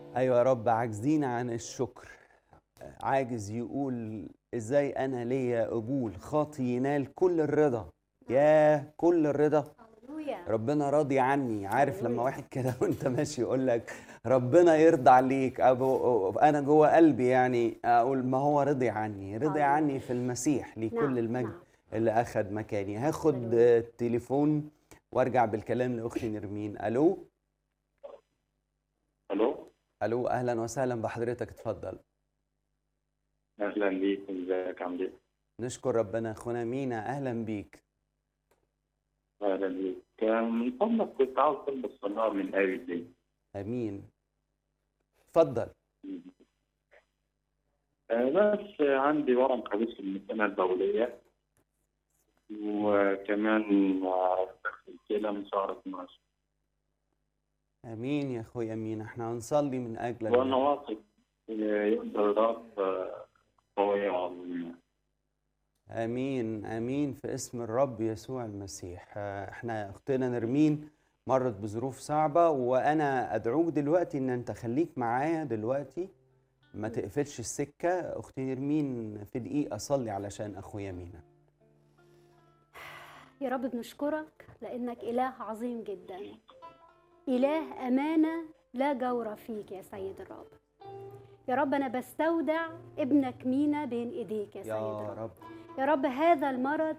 ايوه يا رب عاجزين عن الشكر عاجز يقول ازاي انا ليا قبول خاطي ينال كل الرضا يا كل الرضا هللويا ربنا راضي عني عارف لما هللويا. واحد كده وانت ماشي يقول لك ربنا يرضى عليك أبو انا جوه قلبي يعني اقول ما هو رضي عني رضي هللويا. عني في المسيح ليه نعم كل المجد نعم اللي اخذ مكاني هاخد هللويا. آه، تليفون وارجع بالكلام لاختي نرمين الو الو الو اهلا وسهلا بحضرتك اتفضل اهلا بيك ازيك عامل ايه؟ نشكر ربنا اخونا مينا اهلا بيك اهلا بيك من فضلك كنت عاوز طلب الصلاه من ايه دي امين اتفضل آه، بس عندي ورم خبيث في المثانه البوليه وكمان آه، في الكلى من شهر 12 امين يا اخويا امين احنا هنصلي من اجلك وانا واثق آه، يقدر الرب آه، قوي وعظيم امين امين في اسم الرب يسوع المسيح آه، احنا اختنا نرمين مرت بظروف صعبة وانا ادعوك دلوقتي ان انت خليك معايا دلوقتي ما تقفلش السكة اختي نرمين في دقيقة صلي علشان اخويا مينا يا رب بنشكرك لانك اله عظيم جدا اله امانه لا جور فيك يا سيد الرب يا رب انا بستودع ابنك مينا بين ايديك يا سيد يا الرب رب يا رب هذا المرض